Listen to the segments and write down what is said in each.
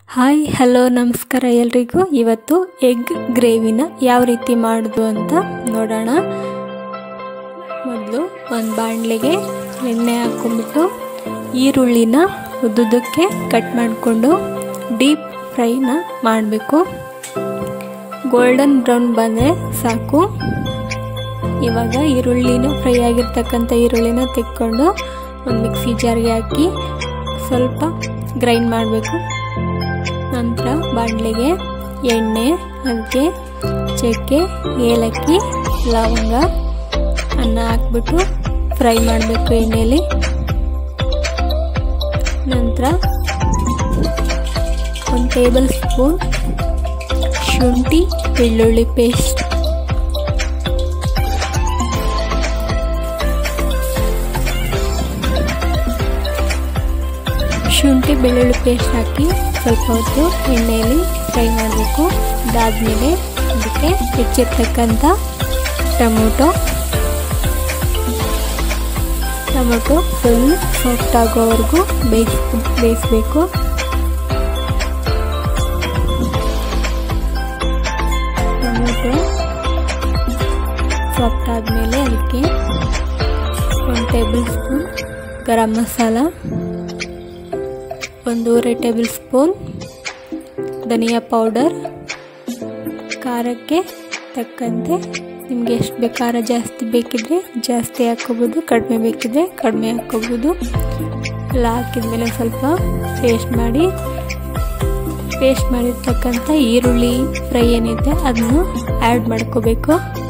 hi hello ನಮಸ್ಕಾರ ಎಲ್ರಿಗೂ ಇವತ್ತು ಎಗ್ ಗ್ರೇವಿನ ಯಾವ ರೀತಿ ಮಾಡೋದು ಅಂತ ನೋಡೋಣ ಮೊದಲು ಒಂದು ಬಾಣಲೆಗೆ ಎಣ್ಣೆ ಹಾಕ್ಕೊಂಬಿಟ್ಟು ಈರುಳ್ಳಿನ ಉದ್ದುದಕ್ಕೆ ಕಟ್ ಮಾಡಿಕೊಂಡು ಡೀಪ್ ಫ್ರೈನ ಮಾಡಬೇಕು ಗೋಲ್ಡನ್ ಬ್ರೌನ್ ಬಂದರೆ ಸಾಕು ಇವಾಗ ಈರುಳ್ಳಿನ ಫ್ರೈ ಆಗಿರ್ತಕ್ಕಂಥ ಈರುಳ್ಳಿನ ತೆಕ್ಕೊಂಡು ಒಂದು ಮಿಕ್ಸಿ ಜಾರ್ಗೆ ಹಾಕಿ ಸ್ವಲ್ಪ ಗ್ರೈಂಡ್ ಮಾಡಬೇಕು ನಂತರ ಬಾಣಲೆಗೆ ಎಣ್ಣೆ ಅದಕ್ಕೆ ಚಕ್ಕೆ ಏಲಕ್ಕಿ ಲವಂಗ ಅನ್ನ ಹಾಕ್ಬಿಟ್ಟು ಫ್ರೈ ಮಾಡಬೇಕು ಎಣ್ಣೆಯಲ್ಲಿ ನಂತರ ಒಂದು ಟೇಬಲ್ ಸ್ಪೂನ್ ಶುಂಠಿ ಬೆಳ್ಳುಳ್ಳಿ ಪೇಸ್ಟ್ ಶುಂಠಿ ಬೆಳ್ಳುಳ್ಳಿ ಪೇಸ್ಟ್ ಹಾಕಿ ಸ್ವಲ್ಪ ಹೊತ್ತು ಎಣ್ಣೆಯಲ್ಲಿ ಫ್ರೈ ಮಾಡಬೇಕು ಅದಾದಮೇಲೆ ಅದಕ್ಕೆ ಹೆಚ್ಚಿರ್ತಕ್ಕಂಥ ಟೊಮೊಟೊ ಟೊಮೊಟೊ ಫುಲ್ ಸಾಫ್ಟ್ ಆಗೋವರೆಗೂ ಬೇಯಿಸ್ ಬೇಯಿಸ್ಬೇಕು ಟೊಮೊಟೊ ಸಾಫ್ಟ್ ಆದಮೇಲೆ ಅದಕ್ಕೆ ಒಂದು ಟೇಬಲ್ ಸ್ಪೂನ್ ಗರಂ ಮಸಾಲ ಒಂದೂವರೆ ಟೇಬಲ್ ಸ್ಪೂನ್ ಧನಿಯಾ ಪೌಡರ್ ಖಾರಕ್ಕೆ ತಕ್ಕಂತೆ ನಿಮಗೆ ಎಷ್ಟು ಬೇಕು ಖಾರ ಜಾಸ್ತಿ ಬೇಕಿದ್ರೆ ಜಾಸ್ತಿ ಹಾಕ್ಕೋಬೋದು ಕಡಿಮೆ ಬೇಕಿದ್ರೆ ಕಡಿಮೆ ಹಾಕ್ಕೋಬೋದು ಎಲ್ಲ ಹಾಕಿದ್ಮೇಲೆ ಸ್ವಲ್ಪ ಪೇಸ್ಟ್ ಮಾಡಿ ಪೇಸ್ಟ್ ಮಾಡಿರ್ತಕ್ಕಂಥ ಈರುಳ್ಳಿ ಫ್ರೈ ಏನಿದೆ ಅದನ್ನು ಆ್ಯಡ್ ಮಾಡ್ಕೋಬೇಕು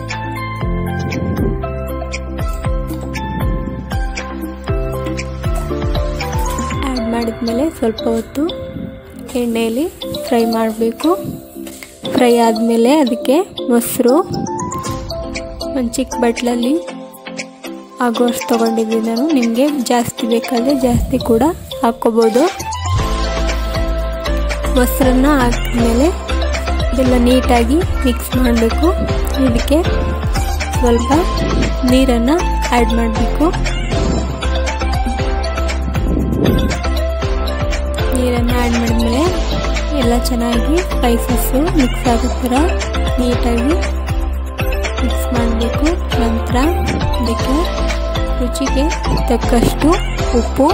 ಆ್ಯಡ್ ಮಾಡಿದ್ಮೇಲೆ ಸ್ವಲ್ಪ ಹೊತ್ತು ಎಣ್ಣೆಯಲ್ಲಿ ಫ್ರೈ ಮಾಡಬೇಕು ಫ್ರೈ ಆದಮೇಲೆ ಅದಕ್ಕೆ ಮೊಸರು ಒಂದು ಚಿಕ್ಕ ಬಟ್ಲಲ್ಲಿ ಆಗೋಷ್ಟು ತೊಗೊಂಡಿದ್ದೀನಿ ನಾನು ನಿಮಗೆ ಜಾಸ್ತಿ ಬೇಕಾದರೆ ಜಾಸ್ತಿ ಕೂಡ ಹಾಕ್ಕೋಬೋದು ಮೊಸರನ್ನ ಹಾಕಿದ್ಮೇಲೆ ಇದೆಲ್ಲ ನೀಟಾಗಿ ಮಿಕ್ಸ್ ಮಾಡಬೇಕು ಇದಕ್ಕೆ ಸ್ವಲ್ಪ ನೀರನ್ನು ಆ್ಯಡ್ ಮಾಡಬೇಕು ನೀರನ್ನು ಆ್ಯಡ್ ಮಾಡಿದ್ಮೇಲೆ ಎಲ್ಲ ಚೆನ್ನಾಗಿ ಸ್ಪೈಸಸ್ಸು ಮಿಕ್ಸ್ ಆಗೋ ಥರ ನೀಟಾಗಿ ಮಿಕ್ಸ್ ಮಾಡಬೇಕು ನಂತರ ಅದಕ್ಕೆ ರುಚಿಗೆ ತಕ್ಕಷ್ಟು ಉಪ್ಪು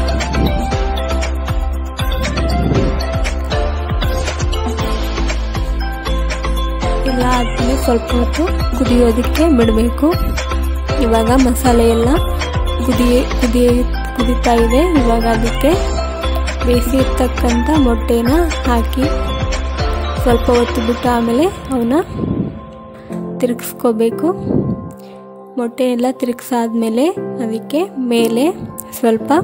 ಎಲ್ಲ ಆದಮೇಲೆ ಸ್ವಲ್ಪ ಹೊತ್ತು ಕುದಿಯೋದಕ್ಕೆ ಬಿಡಬೇಕು ಇವಾಗ ಮಸಾಲೆ ಎಲ್ಲ ಕುದಿ ಕುದಿ ಕುದೀತಾ ಇದೆ ಇವಾಗ ಅದಕ್ಕೆ ಬೇಯಿಸಿರ್ತಕ್ಕಂಥ ಮೊಟ್ಟೆನ ಹಾಕಿ ಸ್ವಲ್ಪ ಹೊತ್ತು ಬಿಟ್ಟು ಆಮೇಲೆ ಅವನ್ನ ತಿರುಗಿಸ್ಕೋಬೇಕು ಮೊಟ್ಟೆ ಎಲ್ಲ ತಿರುಗಿಸಾದ್ಮೇಲೆ ಅದಕ್ಕೆ ಮೇಲೆ ಸ್ವಲ್ಪ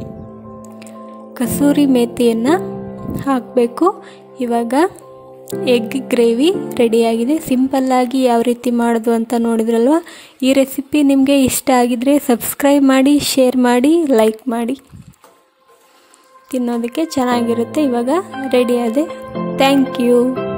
ಕಸೂರಿ ಮೇಥಿಯನ್ನು ಹಾಕಬೇಕು ಇವಾಗ ಎಗ್ ಗ್ರೇವಿ ರೆಡಿಯಾಗಿದೆ ಸಿಂಪಲ್ಲಾಗಿ ಯಾವ ರೀತಿ ಮಾಡೋದು ಅಂತ ನೋಡಿದ್ರಲ್ವ ಈ ರೆಸಿಪಿ ನಿಮಗೆ ಇಷ್ಟ ಆಗಿದರೆ ಸಬ್ಸ್ಕ್ರೈಬ್ ಮಾಡಿ ಶೇರ್ ಮಾಡಿ ಲೈಕ್ ಮಾಡಿ ತಿನ್ನೋದಕ್ಕೆ ಚೆನ್ನಾಗಿರುತ್ತೆ ಇವಾಗ ರೆಡಿ ಆದೆ ಥ್ಯಾಂಕ್ ಯು